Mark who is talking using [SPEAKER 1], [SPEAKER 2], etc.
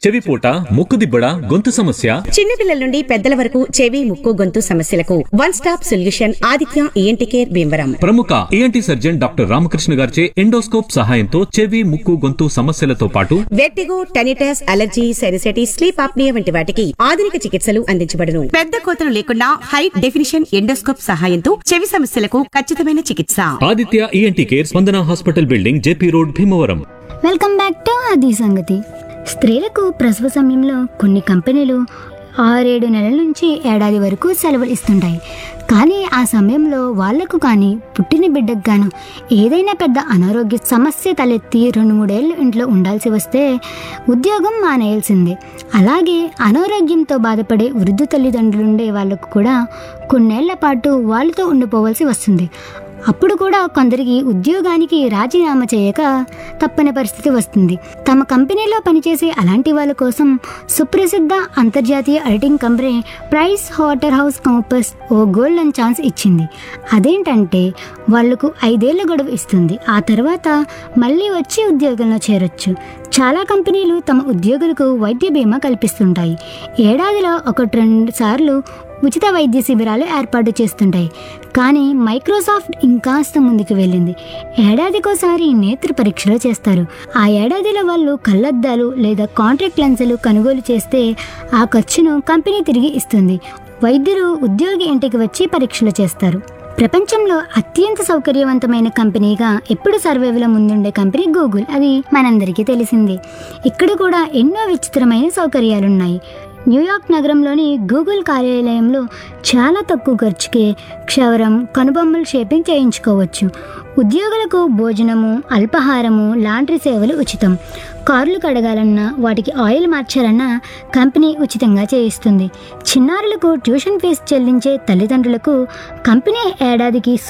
[SPEAKER 1] చెవిపోట ముక్కుదిబ్బడ గొంతు సమస్య
[SPEAKER 2] చిన్నపిల్లల నుండి పెద్దల వరకు చెవి ముక్కు గొంతు సమస్యలకు one stop solution Aditya ENT care Bhimavaram
[SPEAKER 1] ప్రముఖ ఏఎన్టీ సర్జన్ డాక్టర్ రామకృష్ణ గారిచే ఎండోస్కోప్ సహాయంతో చెవి ముక్కు గొంతు సమస్యలతో పాటు
[SPEAKER 2] vertigo tinnitus allergy sinusitis sleep apnoea వంటి వాటికి ఆధునిక చికిత్సలు అందించబడును పెద్ద కోతలు లేకుండా హై డెఫినిషన్ ఎండోస్కోప్ సహాయంతో చెవి సమస్యలకు ఖచ్చితమైన చికిత్స
[SPEAKER 1] Aditya ENT care Spandana hospital building JP road Bhimavaram
[SPEAKER 3] welcome back to అది సంగతి స్త్రీలకు ప్రసవ సమయంలో కొన్ని కంపెనీలు ఆరేడు నెలల నుంచి ఏడాది వరకు సెలవులు ఇస్తుంటాయి కానీ ఆ సమయంలో వాళ్లకు కానీ పుట్టిన బిడ్డకు గాను ఏదైనా పెద్ద అనారోగ్య సమస్య తలెత్తి రెండు మూడేళ్ళు ఇంట్లో ఉండాల్సి వస్తే ఉద్యోగం మానేయాల్సిందే అలాగే అనారోగ్యంతో బాధపడే వృద్ధు తల్లిదండ్రులుండే వాళ్ళకు కూడా కొన్నేళ్ల పాటు వాళ్ళతో ఉండిపోవాల్సి వస్తుంది అప్పుడు కూడా కొందరికి ఉద్యోగానికి రాజీనామా చేయక తప్పని పరిస్థితి వస్తుంది తమ కంపెనీలో పనిచేసే అలాంటి వాళ్ళ కోసం సుప్రసిద్ధ అంతర్జాతీయ auditing company Pricewaterhouse campus ఓ గోల్డెన్ ఛాన్స్ ఇచ్చింది అదేంటంటే వాళ్లకు ఐదేళ్ల గడువు ఇస్తుంది ఆ తర్వాత మళ్ళీ వచ్చి ఉద్యోగంలో చేరొచ్చు చాలా కంపెనీలు తమ ఉద్యోగులకు వైద్య బీమా కల్పిస్తుంటాయి ఏడాదిలో ఒకటి రెండు సార్లు ఉచిత వైద్య శిబిరాలు ఏర్పాటు చేస్తుంటాయి కానీ మైక్రోసాఫ్ట్ ఇంకాస్త ముందుకు వెళ్ళింది ఏడాదికోసారి నేత్ర పరీక్షలు చేస్తారు ఆ ఏడాదిలో వాళ్ళు కళ్ళద్దాలు లేదా కాంట్రాక్ట్ లెన్సులు కొనుగోలు చేస్తే ఆ ఖర్చును కంపెనీ తిరిగి ఇస్తుంది వైద్యులు ఉద్యోగి ఇంటికి వచ్చి పరీక్షలు చేస్తారు ప్రపంచంలో అత్యంత సౌకర్యవంతమైన కంపెనీగా ఎప్పుడు సర్వేలో ముందుండే కంపెనీ గూగుల్ అది మనందరికీ తెలిసిందే ఇక్కడ కూడా ఎన్నో విచిత్రమైన సౌకర్యాలున్నాయి న్యూయార్క్ నగరంలోని గూగుల్ కార్యాలయంలో చాలా తక్కువ ఖర్చుకే క్షవరం కనుబొమ్మల షేపింగ్ చేయించుకోవచ్చు ఉద్యోగులకు భోజనము అల్పాహారము లాండ్రీ సేవలు ఉచితం కార్లు కడగాలన్నా వాటికి ఆయిల్ మార్చాలన్నా కంపెనీ ఉచితంగా చేయిస్తుంది చిన్నారులకు ట్యూషన్ ఫీజు చెల్లించే తల్లిదండ్రులకు కంపెనీ ఏడాదికి